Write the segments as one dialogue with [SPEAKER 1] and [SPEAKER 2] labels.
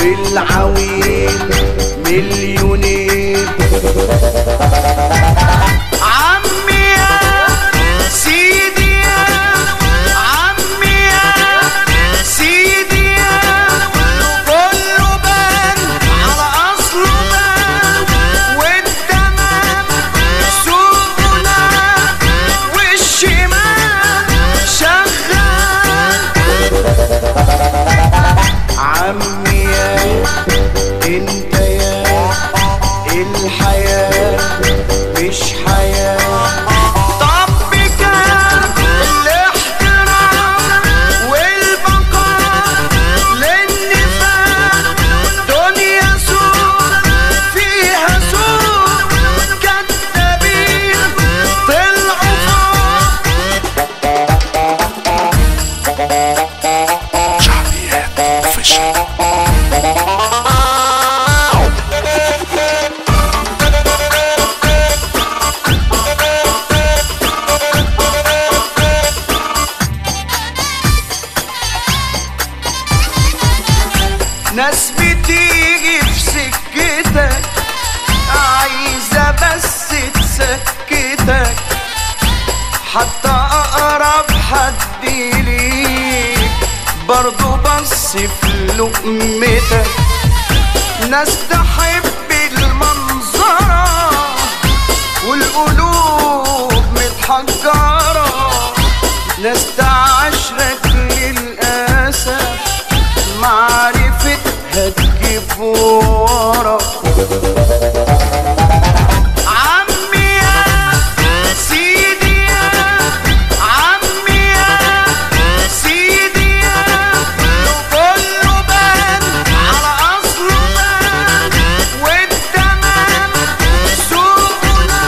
[SPEAKER 1] والعويل مليونين عمي يا سيدي يا عمي يا سيدي يا كله بان على اصله بان والتمام سوقنا والشمال شغال عمي يا انت يا الحياة مش حياة طب بكام الاحترام والبقاء للنفاق دنيا سوق فيها سوق كذابين طلعوا فوق
[SPEAKER 2] شعبيات اوفيشال
[SPEAKER 1] ناس بتيجي في سكتك عايزة بس تسكتك حتى أقرب حد ليك برضو بص في لقمتك ناس تحب المنظرة والقلوب متحجرة ناس تعاشرك للأسف معرفتها تجيب ورا عمي يا سيدي يا عمي يا سيدي يا كله بان على اصله بان والتمام سوقنا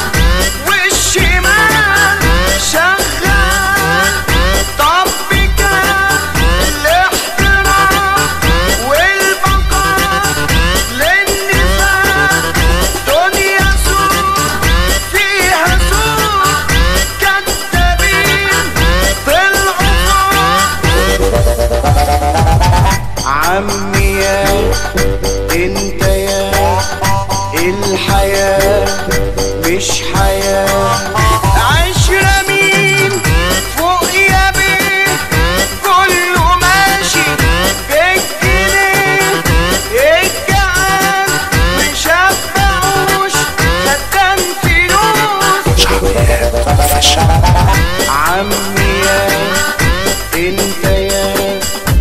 [SPEAKER 1] والشمال شغال طب بكام الاحترام والبقاء للنفاق دنيا سوق فيها سوق كذابين طلعوا فوق عمي يا انت يا الحياة مش حياة عشرة مين فوق يا بيه كله ماشي بالجنيه الجعان مشبعوش خدام فلوس
[SPEAKER 2] شعبيات اوفيشال
[SPEAKER 1] عمي يا انت يا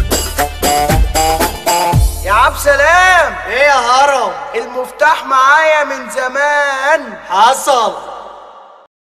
[SPEAKER 1] يا عبد سلام
[SPEAKER 3] ايه يا هرم
[SPEAKER 1] المفتاح معايا من زمان
[SPEAKER 3] حصل